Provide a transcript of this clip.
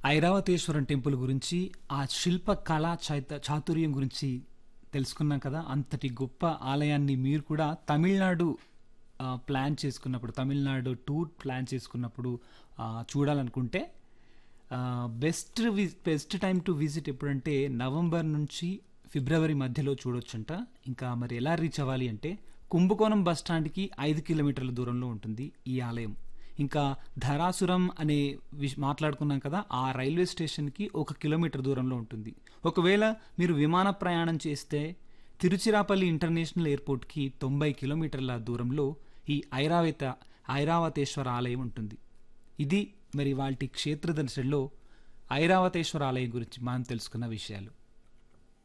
ఐరావతేశ్వరం temple గురించి ఆ శిల్ప కళా చైత చాతుర్యం గురించి తెలుసుకున్నాం కదా అంతటి గొప్ప ఆలయాన్ని మీరు కూడా తమిళనాడు ఆ, ప్లాన్ చేసుకున్నప్పుడు తమిళనాడు టూర్ ప్లాన్ చేసుకున్నప్పుడు ఆ, చూడాలనుకుంటే ఆ, best we best time to visit ఎప్పుడంటే నవంబర్ నుంచి ఫిబ్రవరి మధ్యలో చూడొచ్చంట ఇంకా మరి ఎలా రీచ్ అవ్వాలి అంటే కుంభకోణం బస్ స్టాండ్కి ఐదు కిలోమీటర్ల దూరంలో ఉంటుంది ఈ ఆలయం ఇంకా ధరాసురం అనే విష్ మాట్లాడుకున్నాం కదా ఆ రైల్వే స్టేషన్కి ఒక కిలోమీటర్ దూరంలో ఉంటుంది ఒకవేళ మీరు విమాన ప్రయాణం చేస్తే తిరుచిరాపల్లి ఇంటర్నేషనల్ ఎయిర్పోర్ట్కి తొంభై కిలోమీటర్ల దూరంలో ఈ ఐరావత ఐరావతేశ్వర ఆలయం ఉంటుంది ఇది మరి వాటి క్షేత్ర దర్శనంలో ఐరావతేశ్వర ఆలయం గురించి మనం తెలుసుకున్న విషయాలు